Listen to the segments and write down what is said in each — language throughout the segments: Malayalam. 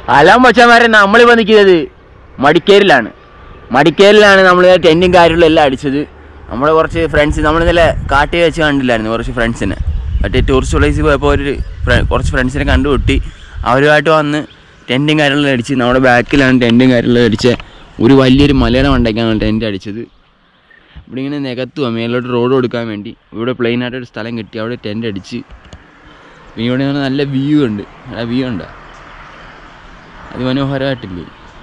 അലാം മച്ചാമാരെ നമ്മളിപ്പോൾ നിൽക്കുന്നത് മടിക്കേരിലാണ് മടിക്കേരിലാണ് നമ്മൾ ടെൻറ്റും കാര്യങ്ങളും എല്ലാം അടിച്ചത് നമ്മളെ കുറച്ച് ഫ്രണ്ട്സ് നമ്മൾ ഇന്നലെ കാട്ടി വെച്ച് കണ്ടില്ലായിരുന്നു കുറച്ച് ഫ്രണ്ട്സിനെ മറ്റേ ടൂറിസ്റ്റ് പ്ലേസിൽ പോയപ്പോൾ ഒരു ഫ്ര- കുറച്ച് ഫ്രണ്ട്സിനെ കണ്ടുമുട്ടി അവരുമായിട്ട് വന്ന് ടെൻറ്റും കാര്യങ്ങളും അടിച്ച് നമ്മുടെ ബാക്കിലാണ് ടെൻറ്റും കാര്യങ്ങളും അടിച്ച് ഒരു വലിയൊരു മലയുടെ മണ്ടയ്ക്കാണ് ടെൻറ്റ് അടിച്ചത് ഇവിടെ ഇങ്ങനെ നികത്തുക മേലോട്ട് റോഡ് കൊടുക്കാൻ വേണ്ടി ഇവിടെ പ്ലെയിൻ ആയിട്ട് ഒരു സ്ഥലം കിട്ടി അവിടെ ടെൻറ്റ് അടിച്ച് പിന്നെ ഇവിടെ നിന്ന് നല്ല വ്യൂ ഉണ്ട് ആ വ്യൂ ഉണ്ട് അതിമനോഹരമായിട്ടില്ലേ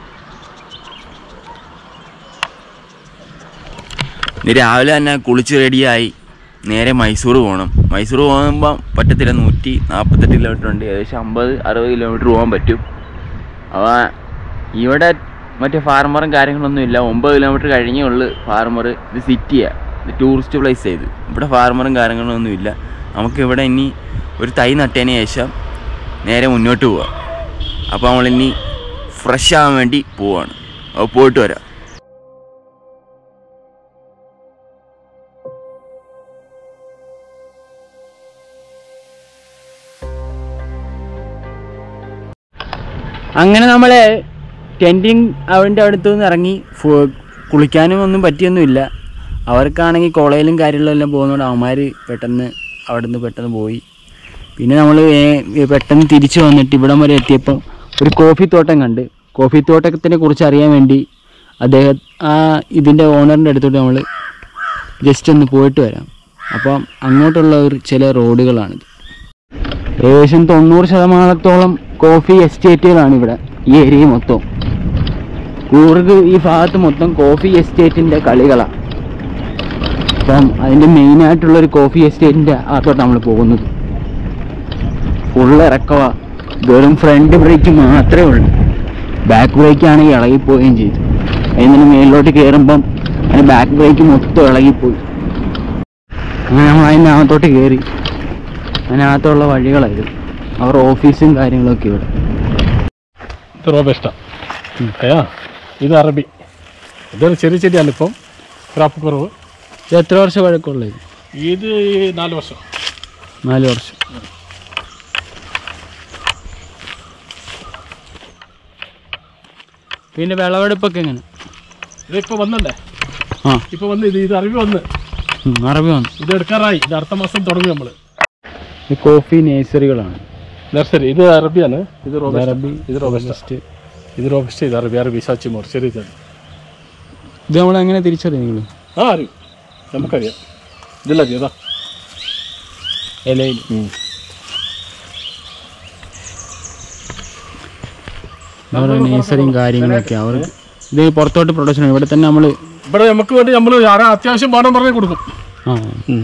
ഇനി രാവിലെ തന്നെ കുളിച്ച് റെഡിയായി നേരെ മൈസൂർ പോകണം മൈസൂർ പോകുമ്പോൾ പറ്റത്തില്ല നൂറ്റി നാൽപ്പത്തെട്ട് കിലോമീറ്റർ ഉണ്ട് ഏകദേശം അമ്പത് അറുപത് കിലോമീറ്റർ പോകാൻ പറ്റും അപ്പോൾ ഇവിടെ മറ്റേ ഫാർമറും കാര്യങ്ങളൊന്നും ഇല്ല ഒമ്പത് കിലോമീറ്റർ കഴിഞ്ഞേ ഉള്ളു ഫാർമർ ഇത് സിറ്റിയാണ് ഇത് ടൂറിസ്റ്റ് പ്ലേസ് ഇത് ഇവിടെ ഫാർമറും കാര്യങ്ങളൊന്നും ഇല്ല നമുക്ക് ഇവിടെ ഇനി ഒരു തൈ നട്ടതിന് ശേഷം നേരെ മുന്നോട്ട് പോവാം അപ്പോൾ നമ്മളിനി ഫ്രഷ് ആവാൻ വേണ്ടി പോവാണ് അപ്പോൾ പോയിട്ട് വരാം അങ്ങനെ നമ്മൾ ടെൻറ്റിങ് അവൻ്റെ അടുത്തു നിന്ന് ഇറങ്ങി ഫു- കുളിക്കാനും ഒന്നും പറ്റിയൊന്നുമില്ല അവർക്കാണെങ്കിൽ കോളേജിലും കാര്യങ്ങളെല്ലാം പോകുന്നതുകൊണ്ട് അവന്മാർ പെട്ടെന്ന് അവിടെ നിന്ന് പെട്ടെന്ന് പോയി പിന്നെ നമ്മൾ പെട്ടെന്ന് തിരിച്ചു വന്നിട്ട് ഇവിടം വരെ എത്തിയപ്പം ഒരു കോഫി തോട്ടം കണ്ട് കോഫി തോട്ടത്തിനെ കുറിച്ച് അറിയാൻ വേണ്ടി അദ്ദേഹം ആ ഇതിൻ്റെ ഓണറിൻ്റെ അടുത്തോട്ട് നമ്മൾ ജസ്റ്റ് ഒന്ന് പോയിട്ട് വരാം അപ്പം അങ്ങോട്ടുള്ള ഒരു ചില റോഡുകളാണിത് ഏകദേശം തൊണ്ണൂറ് ശതമാനത്തോളം കോഫി എസ്റ്റേറ്റുകളാണ് ഇവിടെ ഈ ഏരിയ മൊത്തം കൂർഗ് ഈ ഭാഗത്ത് മൊത്തം കോഫി എസ്റ്റേറ്റിൻ്റെ കളികളാണ് അപ്പം അതിൻ്റെ മെയിനായിട്ടുള്ളൊരു കോഫി എസ്റ്റേറ്റിൻ്റെ അകത്തോട്ട് നമ്മൾ പോകുന്നത് ഫുള്ള് ഇറക്കവാ വെറും ഫ്രണ്ട് ബ്രേക്ക് മാത്രമേ ഉള്ളൂ ബാക്ക് ബ്രേക്ക് ആണെങ്കിൽ ഇളകിപ്പോവുകയും ചെയ്തു അതിന് മേലിലോട്ട് കയറുമ്പം അതിന് ബാക്ക് ബ്രേക്ക് മൊത്തം ഇളകിപ്പോയി അങ്ങനെ നമ്മൾ അതിൻ്റെ അകത്തോട്ട് കയറി അതിനകത്തുള്ള വഴികളായത് അവർ ഓഫീസും കാര്യങ്ങളൊക്കെ ഇവിടെ ഇത് റോബസ്റ്റ അയ്യാ ഇത് അറബി ഇതൊരു ചെറിയ ചെടിയാണ് ഇപ്പം ക്രാപ്പ് കുറവ് ഇത് എത്ര വർഷം പഴക്കമുള്ളത് ഇത് നാല് വർഷം നാല് വർഷം പിന്നെ വിളവെടുപ്പൊക്കെ എങ്ങനെ ഇതിപ്പോൾ വന്നല്ലേ ആ ഇപ്പോൾ വന്ന് ഇത് ഇത് അറബി വന്ന് ഉം, അറബി വന്നു ഇത് എടുക്കാറായി ഇത് അടുത്ത മാസം തുടങ്ങി നമ്മൾ ഈ കോഫി നേഴ്സറികളാണ് നഴ്സറി ഇത് അറബിയാണ് ഇത് റോബസ്റ്റ അറബി ഇത് റോബസ്റ്റ ഇത് റോബസ്റ്റ ഇത് അറബി അറബി സാച്ചി മോർ ചെറിയ ചെടി ഇത് നമ്മൾ എങ്ങനെ തിരിച്ചറിയാം നിങ്ങൾ ആ അറിയും നമുക്കറിയാം ഇതില്ല ചെയ്താ ഇലയിൽ അവരുടെ നേഴ്സറിയും കാര്യങ്ങളൊക്കെ അവർക്ക് ഇത് പുറത്തോട്ട് പ്രൊഡക്ഷൻ ഇവിടെ തന്നെ നമ്മൾ ഇവിടെ നമുക്ക് വേണ്ടി നമ്മൾ ആരാ അത്യാവശ്യം വേണം പറഞ്ഞ് കൊടുക്കും ആ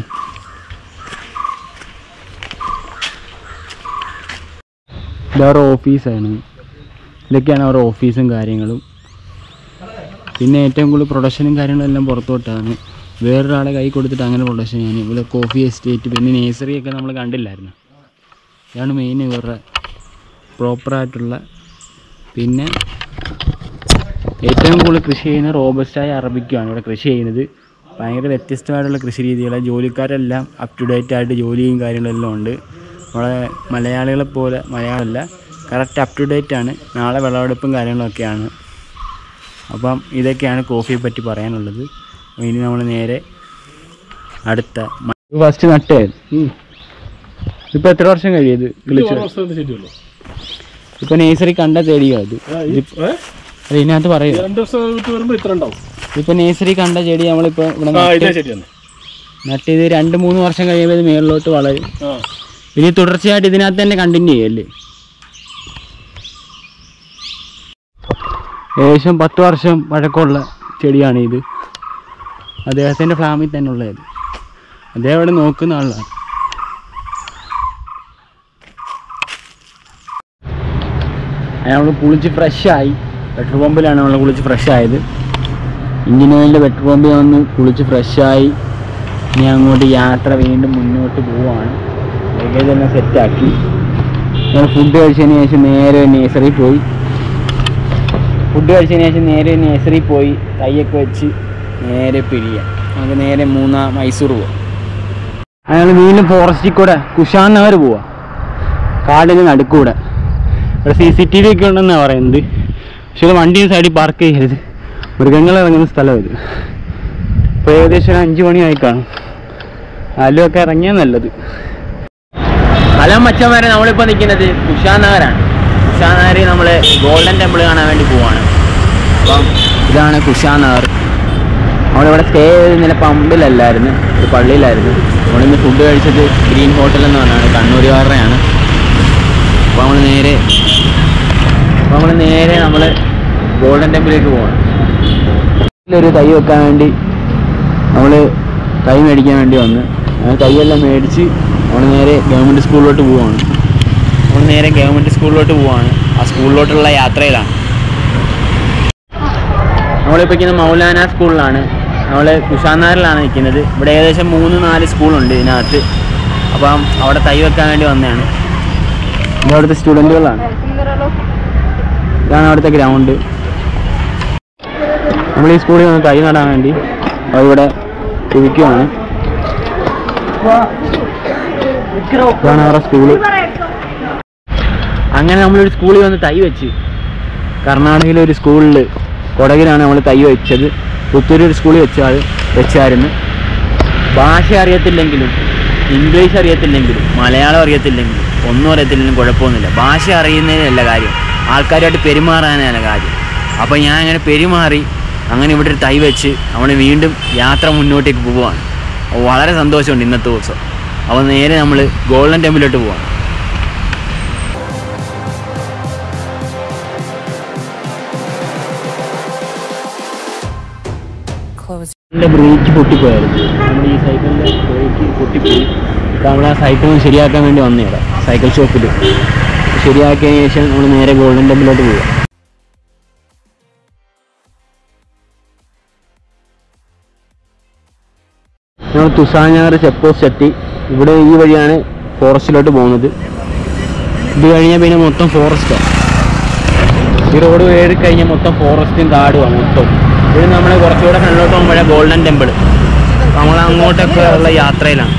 ഇത് അവരുടെ ഓഫീസാണ് ഇതൊക്കെയാണ് അവരുടെ ഓഫീസും കാര്യങ്ങളും പിന്നെ ഏറ്റവും കൂടുതൽ പ്രൊഡക്ഷനും കാര്യങ്ങളും എല്ലാം പുറത്തോട്ടാണ് വേറൊരാളെ കൈ കൊടുത്തിട്ട് അങ്ങനെ പ്രൊഡക്ഷൻ ചെയ്യാൻ ഇവിടെ കോഫി എസ്റ്റേറ്റ് പിന്നെ നേഴ്സറി ഒക്കെ നമ്മൾ കണ്ടില്ലായിരുന്നു ഇതാണ് മെയിൻ ഇവരുടെ പ്രോപ്പറായിട്ടുള്ള പിന്നെ ഏറ്റവും കൂടുതൽ കൃഷി ചെയ്യുന്ന റോബസ്റ്റായ അറബിക്കാണ് ഇവിടെ കൃഷി ചെയ്യുന്നത് ഭയങ്കര വ്യത്യസ്തമായിട്ടുള്ള കൃഷി രീതികളാണ് ജോലിക്കാരെല്ലാം അപ് ടു ഡേറ്റ് ആയിട്ട് ജോലിയും കാര്യങ്ങളെല്ലാം ഉണ്ട് നമ്മളെ മലയാളികളെ പോലെ മലയാളമല്ല കറക്റ്റ് അപ് ടു ഡേറ്റ് ആണ് നാളെ വിളവെടുപ്പും കാര്യങ്ങളൊക്കെയാണ് അപ്പം ഇതൊക്കെയാണ് കോഫിയെ പറ്റി പറയാനുള്ളത് ഇനി നമ്മൾ നേരെ അടുത്ത ഫസ്റ്റ് നട്ടേ ഇപ്പം എത്ര വർഷം കഴിയത് ഇത് ഓരോ വർഷത്തെ ചെടിയുള്ളൂ ഇപ്പം നേഴ്സറി കണ്ട തേടിയോ അത് ആ, ഈ- ഏ? അത് ഇതിനകത്ത് പറയൂ രണ്ട് വർഷം വിട്ട് വരുമ്പോൾ ഇത്ര ഉണ്ടാവും ഇപ്പൊ നേഴ്സറി കണ്ട ചെടി നമ്മളിപ്പോ ഇവിടെ ആ നട്ട് ഇതേ ചെടിയാണ് നട്ട് ഇത് രണ്ട് മൂന്ന് വർഷം കഴിയുമ്പോൾ ഇത് മേളിലോട്ട് വളരും ആ ഇനി തുടർച്ചയായിട്ട് ഇതിനകത്ത് തന്നെ കണ്ടിന്യൂ ചെയ്യല്ലേ ഏകദേശം പത്ത് വർഷം പഴക്കമുള്ള ചെടിയാണ് ഇത് അദ്ദേഹത്തിൻ്റെ ഫാമിൽ തന്നെ ഉള്ളത് അദ്ദേഹം ഇവിടെ നോക്കുന്ന ആളാണ് നമ്മൾ കുളിച്ച് ഫ്രഷായി പെട്രോൾ പമ്പിലാണ് നമ്മൾ കുളിച്ച് ഫ്രഷ് ആയത് ഇഞ്ചിൻ ഓയിലിൻ്റെ പെട്രോൾ പമ്പിൽ വന്ന് കുളിച്ച് ഫ്രഷായി ഇനി അങ്ങോട്ട് യാത്ര വീണ്ടും മുന്നോട്ട് പോവാണ് ലഗേജ് എല്ലാം സെറ്റാക്കി ഞങ്ങൾ ഫുഡ് കഴിച്ചതിന് ശേഷം നേരെ നേഴ്സറി പോയി ഫുഡ് കഴിച്ചതിന് ശേഷം നേരെ നേഴ്സറി പോയി തൈയൊക്കെ വെച്ച് നേരെ പിരിയാം നമുക്ക് നേരെ മൂന്നാ മൈസൂർ പോവാം അയാൾ വീണ്ടും ഫോറസ്റ്റിൽ കൂടെ കുഷാൻ നഗർ പോവാം കാടിന് നടുക്കൂടെ ഇവിടെ സി സി ടി വി ഒക്കെ ഉണ്ടെന്നാണ് പറയുന്നത് പക്ഷെ ഇത് വണ്ടിയും സൈഡിൽ പാർക്ക് ചെയ്യരുത് മൃഗങ്ങൾ ഇറങ്ങുന്ന സ്ഥലം ഇത് ഇപ്പോൾ ഏകദേശം ഒരു അഞ്ച് മണിയായി കാണും ആലുമൊക്കെ ഇറങ്ങിയാൽ നല്ലത് ഹലോ മച്ചന്മാരെ നമ്മളിപ്പോൾ നിൽക്കുന്നത് കുഷാനഗറാണ് കുഷാനഗറിൽ നമ്മൾ ഗോൾഡൻ ടെമ്പിൾ കാണാൻ വേണ്ടി പോവാണ് അപ്പം ഇതാണ് കുഷാനഗർ നമ്മളിവിടെ സ്റ്റേ ചെയ്ത് ഇന്നലെ പമ്പിലല്ലായിരുന്നു ഒരു പള്ളിയിലായിരുന്നു നമ്മളിന്ന് ഫുഡ് കഴിച്ചത് ഗ്രീൻ ഹോട്ടൽ എന്ന് പറഞ്ഞാണ് കണ്ണൂരുകാരുടെയാണ് അപ്പോൾ നമ്മൾ നേരെ അപ്പോൾ നമ്മൾ നേരെ നമ്മൾ ഗോൾഡൻ ടെമ്പിളിലേക്ക് പോവാണ് ഒരു തൈ വെക്കാൻ വേണ്ടി നമ്മൾ തൈ മേടിക്കാൻ വേണ്ടി വന്ന് അങ്ങനെ തൈയെല്ലാം മേടിച്ച് നമ്മൾ നേരെ ഗവൺമെൻറ് സ്കൂളിലോട്ട് പോവാണ് നമ്മൾ നേരെ ഗവൺമെൻറ് സ്കൂളിലോട്ട് പോവാണ് ആ സ്കൂളിലോട്ടുള്ള യാത്രയിലാണ് നമ്മളിപ്പോൾ നിൽക്കുന്നത് മൗലാന സ്കൂളിലാണ് നമ്മൾ കുഷാനാറിലാണ് നിൽക്കുന്നത് ഇവിടെ ഏകദേശം മൂന്ന് നാല് സ്കൂളുണ്ട് ഇതിനകത്ത് അപ്പം അവിടെ തൈ വെക്കാൻ വേണ്ടി വന്നതാണ് ഇത് അവിടുത്തെ സ്റ്റുഡൻറ്റുകളാണ് ഇതാണ് അവിടുത്തെ ഗ്രൗണ്ട് നമ്മൾ ഈ സ്കൂളിൽ വന്ന് തൈ നടാൻ വേണ്ടി അവിടെ കുഴിക്കുവാണ് ഇതാണ് അവരുടെ സ്കൂള് അങ്ങനെ നമ്മളൊരു സ്കൂളിൽ വന്ന് തൈ വെച്ച് കർണാടകയിലെ ഒരു സ്കൂളിൽ കൊടകിലാണ് നമ്മൾ തൈ വെച്ചത് പുത്തൂർ ഒരു സ്കൂളിൽ വെച്ചാൽ വെച്ചായിരുന്നു ഭാഷ അറിയത്തില്ലെങ്കിലും ഇംഗ്ലീഷ് അറിയത്തില്ലെങ്കിലും മലയാളം അറിയത്തില്ലെങ്കിലും ഒന്നും അറിയത്തില്ലെങ്കിലും കുഴപ്പമൊന്നുമില്ല ഭാഷ അറിയുന്നതിനല്ല കാര്യം ആൾക്കാരുമായിട്ട് പെരുമാറാനല്ല കാര്യം അപ്പോൾ ഞാൻ അങ്ങനെ പെരുമാറി അങ്ങനെ ഇവിടെ ഒരു തൈ വെച്ച് നമ്മൾ വീണ്ടും യാത്ര മുന്നോട്ടേക്ക് പോവുകയാണ് അപ്പോൾ വളരെ സന്തോഷമുണ്ട് ഇന്നത്തെ ദിവസം അപ്പോൾ നേരെ നമ്മൾ ഗോൾഡൻ ടെമ്പിളിലോട്ട് പോവാണ് Close. എൻ്റെ ബ്രേക്ക് പൊട്ടിപ്പോയായിരുന്നു നമ്മൾ ഈ സൈക്കിളിൻ്റെ ബ്രേക്ക് പൊട്ടിപ്പോയി നമ്മൾ ആ സൈക്കിൾ ശരിയാക്കാൻ വേണ്ടി വന്നേടാ സൈക്കിൾ ഷോപ്പിൽ ശരിയാക്കിയതിന് ശേഷം നമ്മൾ നേരെ ഗോൾഡൻ ടെമ്പിളിലോട്ട് പോവുക നമ്മൾ തുസാഞ്ഞാറ് ചെക്ക് പോസ്റ്റ് എത്തി ഇവിടെ ഈ വഴിയാണ് ഫോറസ്റ്റിലോട്ട് പോകുന്നത് ഇത് കഴിഞ്ഞാൽ പിന്നെ മൊത്തം ഫോറസ്റ്റാണ് ഈ റോഡ് കയറി കഴിഞ്ഞാൽ മൊത്തം ഫോറസ്റ്റും കാടുമാണ് മൊത്തം ഇത് നമ്മൾ കുറച്ചുകൂടെ ഫ്രണ്ടിലോട്ട് പോകുമ്പോഴേ ഗോൾഡൻ ടെമ്പിൾ നമ്മൾ അങ്ങോട്ടൊക്കെ ഉള്ള യാത്രയിലാണ്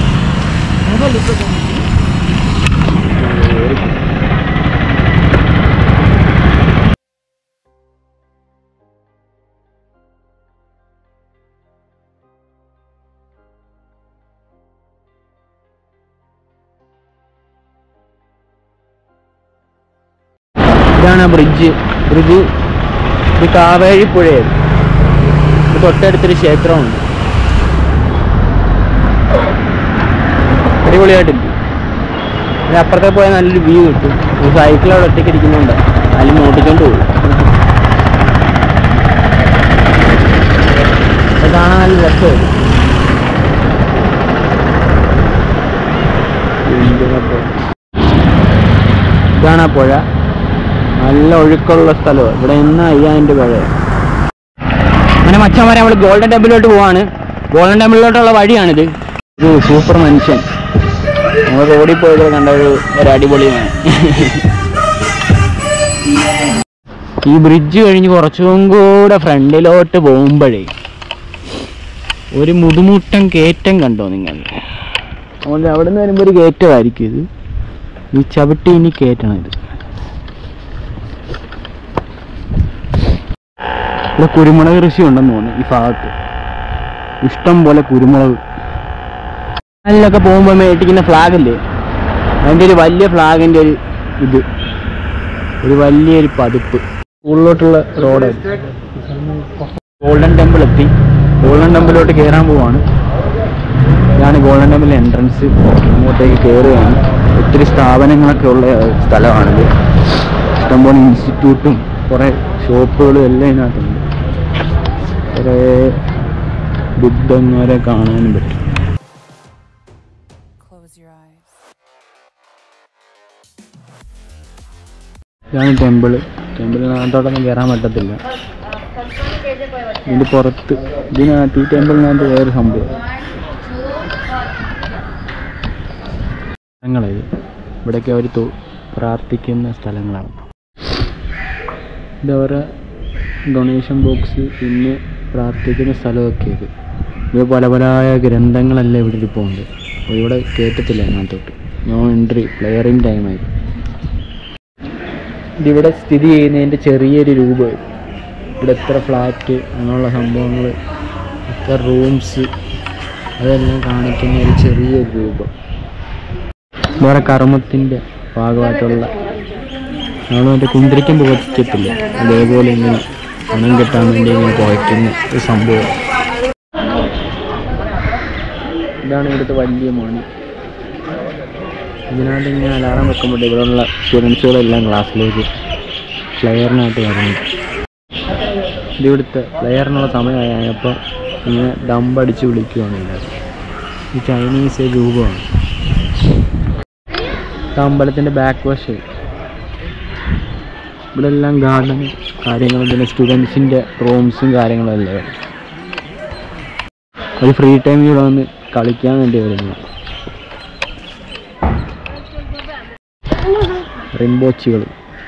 ഇതാണ് ആ ബ്രിഡ്ജ് ബ്രിഡ്ജ് ഇത് കാവേരി പുഴയാണ് ഇത് തൊട്ടടുത്തൊരു ക്ഷേത്രമുണ്ട് അടിപൊളിയായിട്ടില്ല പിന്നെ അപ്പുറത്തെ പോയാൽ നല്ലൊരു വ്യൂ കിട്ടും ഒരു സൈക്കിൾ അവിടെ ഒറ്റയ്ക്ക് ഇരിക്കുന്നുണ്ട് അതിൽ മോട്ടിക്കൊണ്ട് പോകും അത് കാണാൻ നല്ല രസമായിരുന്നു ഇതാണ് ആ പുഴ നല്ല ഒഴുക്കുള്ള സ്ഥലമാണ് ഇവിടെ എന്നാ അയ്യായിരം പുഴ അങ്ങനെ മച്ചന്മാരെ നമ്മൾ ഗോൾഡൻ ടെമ്പിളിലോട്ട് പോവാണ് ഗോൾഡൻ ടെമ്പിളിലോട്ടുള്ള വഴിയാണിത് ഒരു സൂപ്പർ മനുഷ്യൻ നമ്മൾ റോഡിൽ പോയത് കണ്ട ഒരു ഒരു അടിപൊളിയാണ് ഈ ബ്രിഡ്ജ് കഴിഞ്ഞ് കുറച്ചും കൂടെ ഫ്രണ്ടിലോട്ട് പോകുമ്പോഴേ ഒരു മുതുമുട്ടൻ കയറ്റം കണ്ടോ നിങ്ങൾ അതുകൊണ്ട് അവിടെ നിന്ന് വരുമ്പോൾ ഒരു കയറ്റമായിരിക്കും ഇത് ഈ ചവിട്ടി ഇനി കയറ്റണം ഇത് ഇവിടെ കുരുമുളക് കൃഷി ഉണ്ടെന്ന് തോന്നുന്നു ഈ ഭാഗത്ത് ഇഷ്ടം പോലെ കുരുമുളക് അതിലൊക്കെ പോകുമ്പോൾ മേടിക്കുന്ന ഫ്ലാഗ് ഇല്ലേ അതിൻ്റെ ഒരു വലിയ ഫ്ലാഗിൻ്റെ ഒരു ഇത് ഒരു വലിയൊരു പതിപ്പ് സ്കൂളിലോട്ടുള്ള റോഡ് ഗോൾഡൻ ടെമ്പിൾ എത്തി ഗോൾഡൻ ടെമ്പിളിലോട്ട് കയറാൻ പോവാണ് ഇതാണ് ഗോൾഡൻ ടെമ്പിൾ എൻട്രൻസ് അങ്ങോട്ടേക്ക് കയറുകയാണ് ഒത്തിരി സ്ഥാപനങ്ങളൊക്കെ ഉള്ള സ്ഥലമാണിത് ഇഷ്ടംപോലെ ഇൻസ്റ്റിറ്റ്യൂട്ടും കുറേ ഷോപ്പുകളും എല്ലാം ഇതിനകത്തുണ്ട് കുറേ ബുദ്ധന്മാരെ കാണാനും പറ്റും Close your eyes. ഇതാണ് ടെമ്പിള് ടെമ്പിളിനകത്തോട്ടൊന്നും കയറാൻ പറ്റത്തില്ല ഇതിൻ്റെ പുറത്ത് ഇതിനകത്ത് ഈ ടെമ്പിളിനകത്ത് വേറെ സംഭവം സ്ഥലങ്ങളായത് ഇവിടെയൊക്കെ അവർ പ്രാർത്ഥിക്കുന്ന സ്ഥലങ്ങളാണ് ഇത് അവരുടെ ഡൊണേഷൻ ബോക്സ് പിന്നെ പ്രാർത്ഥിക്കുന്ന സ്ഥലമൊക്കെ ഇത് ഇത് പല പല ഗ്രന്ഥങ്ങളെല്ലാം ഇവിടെ ഇരിപ്പുണ്ട് അപ്പോൾ ഇവിടെ കയറ്റത്തില്ല അതിനകത്തോട്ട് നോ എൻട്രി പ്ലെയറിങ് ടൈമായിരുന്നു ഇതിവിടെ സ്ഥിതി ചെയ്യുന്നതിൻ്റെ ചെറിയൊരു രൂപം ഇവിടെ എത്ര ഫ്ലാറ്റ് അങ്ങനെയുള്ള സംഭവങ്ങൾ എത്ര റൂംസ് അതെല്ലാം കാണിക്കുന്ന ഒരു ചെറിയൊരു രൂപം വേറെ കർമ്മത്തിൻ്റെ ഭാഗമായിട്ടുള്ള നമ്മൾ മറ്റേ കുന്തിരിക്കം പുകച്ചിട്ടില്ല അതേപോലെ ഇങ്ങനെ പണം കിട്ടാൻ വേണ്ടി ഇങ്ങനെ പുകയ്ക്കുന്ന ഒരു സംഭവം ഇതാണ് ഇവിടുത്തെ വലിയ മണി ഇതിനകത്ത് ഇങ്ങനെ അലാറം വെക്കുമ്പോൾ ഇവിടെയുള്ള സ്റ്റുഡൻസുകളെല്ലാം ക്ലാസ്സിലേക്ക് പ്ലെയറിനായിട്ട് വരുന്നു ഇതിവിടുത്തെ പ്ലെയറിനുള്ള സമയമായപ്പോൾ ഇങ്ങനെ ദമ്പടിച്ച് വിളിക്കുവാണ് എല്ലാവരും ഈ ചൈനീസ് രൂപമാണ് ഇത് അമ്പലത്തിൻ്റെ ബാക്ക് വശം ഇവിടെ എല്ലാം ഗാർഡൻ കാര്യങ്ങളും പിന്നെ സ്റ്റുഡൻസിൻ്റെ റൂംസും കാര്യങ്ങളും എല്ലാം ഉണ്ട്. ഒരു ഫ്രീ ടൈം ഇവിടെ വന്ന് കളിക്കാൻ വേണ്ടി വരുന്നു റിംബോച്ചികൾ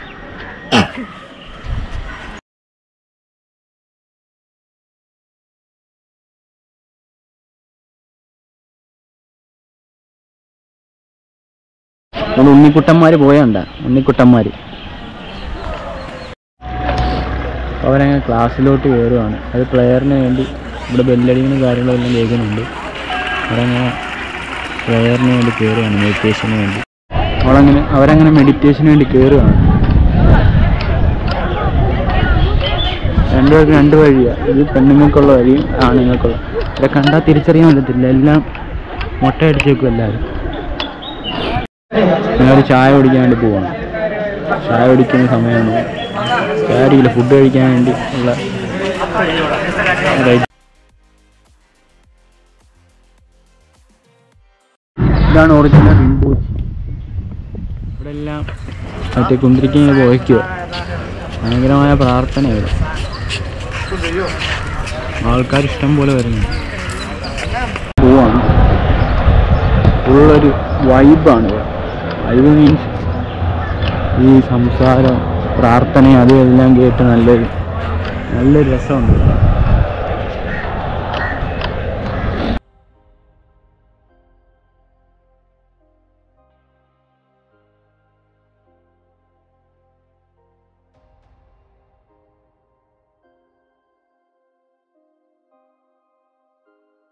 നമ്മൾ ഉണ്ണിക്കുട്ടന്മാർ പോയണ്ട ഉണ്ണിക്കുട്ടന്മാർ അവരങ്ങനെ ക്ലാസ്സിലോട്ട് കയറുവാണ് അത് പ്ലെയറിന് വേണ്ടി ഇവിടെ ബെല്ലടികളും കാര്യങ്ങളും എല്ലാം കേൾക്കുന്നുണ്ട് അവരങ്ങനെ പ്ലെയറിന് വേണ്ടി കയറുവാണ് മെഡിറ്റേഷന് വേണ്ടി അവളങ്ങനെ അവരങ്ങനെ മെഡിറ്റേഷന് വേണ്ടി കയറുവാണ് രണ്ടുപേർക്ക് രണ്ട് വഴിയാണ് ഇത് പെണ്ണുങ്ങൾക്കുള്ള വഴിയും ആണുങ്ങൾക്കുള്ള ഇവിടെ കണ്ടാൽ തിരിച്ചറിയാൻ പറ്റത്തില്ല എല്ലാം മുട്ടയടിച്ചേക്കും എല്ലാവരും ഞങ്ങൾ ചായ കുടിക്കാൻ വേണ്ടി പോവാണ് ചായ കുടിക്കുന്ന സമയമാണ് ചായ കുടിക്കില്ല ഫുഡ് കഴിക്കാൻ വേണ്ടി ഉള്ള ഒരു ഇതാണ് ഒറിജിനൽ റിംബോച്ചി ഇവിടെ എല്ലാം മറ്റേ കുന്തിരിക്കാൻ പോയിക്കുക ഭയങ്കരമായ പ്രാർത്ഥന ഇവിടെ ആൾക്കാർ ഇഷ്ടം പോലെ വരുന്നു പോവാണ് ഫുള്ളൊരു വൈബാണ് ഇവിടെ വൈബ് മീൻസ് ഈ സംസാരം പ്രാർത്ഥനയും അതും എല്ലാം കേട്ട് നല്ലൊരു നല്ലൊരു രസമുണ്ട്